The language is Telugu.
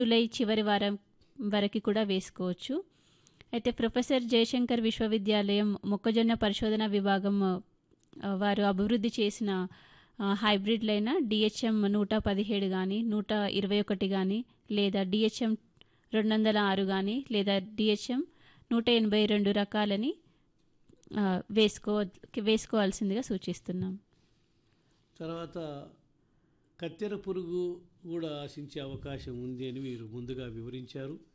జూలై చివరి వారం వరకు కూడా వేసుకోవచ్చు అయితే ప్రొఫెసర్ జయశంకర్ విశ్వవిద్యాలయం మొక్కజొన్న పరిశోధన విభాగం ఆ, వారు అభివృద్ధి చేసిన ఆ, హైబ్రిడ్లైన డిహెచ్ఎం నూట పదిహేడు కానీ నూట ఇరవై ఒకటి కానీ లేదా డిహెచ్ఎం రెండు వందల ఆరు కానీ లేదా డిహెచ్ఎం నూట ఎనభై రెండు రకాలని ఆ, వేసుకో వేసుకోవాల్సిందిగా సూచిస్తున్నాం తర్వాత కత్తెర పురుగు కూడా ఆశించే అవకాశం ఉంది అని మీరు ముందుగా వివరించారు